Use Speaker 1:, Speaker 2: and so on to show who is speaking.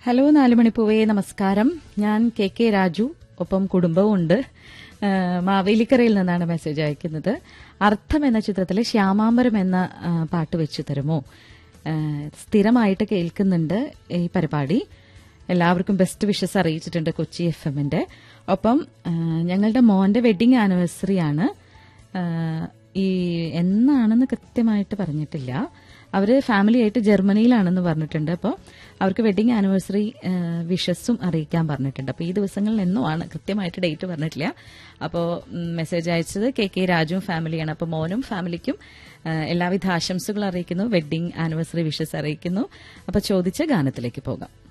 Speaker 1: hello നാലുമണിപ്പൂവേ നമസ്കാരം ഞാൻ K K Raju ഒപ്പം കുടുംബവും ഉണ്ട് ആ, മാവേലിക്കരയിൽ നിന്നാണ് മെസ്സേജ് അയക്കുന്നത് അർത്ഥം എന്ന ചിത്രത്തിലെ ശ്യാമാംബരം എന്ന ആ, പാട്ട് വെച്ചു തരുമോ ആ, സ്ഥിരമായിട്ട് കേൾക്കുന്നുണ്ട് ഈ പരിപാടി എല്ലാവർക്കും ബെസ്റ്റ് വിഷസ് അറിയിച്ചിട്ടുണ്ട് കൊച്ചി എഫ് എമ്മിന്റെ ഒപ്പം ആ, ഞങ്ങളുടെ മോന്റെ വെഡിങ് ആനിവേഴ്സറി ആണ് ആ, ഈ എന്നാണെന്ന് കൃത്യമായിട്ട് പറഞ്ഞിട്ടില്ല അവര് ഫാമിലി ആയിട്ട് ജർമ്മനിയിലാണെന്ന് പറഞ്ഞിട്ടുണ്ട് അപ്പോൾ അവർക്ക് വെഡിങ് ആനിവേഴ്സറി വിഷസും അറിയിക്കാൻ പറഞ്ഞിട്ടുണ്ട് അപ്പോൾ ഈ ദിവസങ്ങളിൽ എന്നോ ആണ് കൃത്യമായിട്ട് ഡേറ്റ് പറഞ്ഞിട്ടില്ല അപ്പോൾ മെസ്സേജ് അയച്ചത് കെ കെ രാജുവും ഫാമിലിയാണ് അപ്പോൾ മോനും ഫാമിലിക്കും ആ, എല്ലാവിധ ആശംസകൾ അറിയിക്കുന്നു വെഡിങ് ആനിവേഴ്സറി വിഷസ് അറിയിക്കുന്നു അപ്പോൾ ചോദിച്ച ഗാനത്തിലേക്ക് പോകാം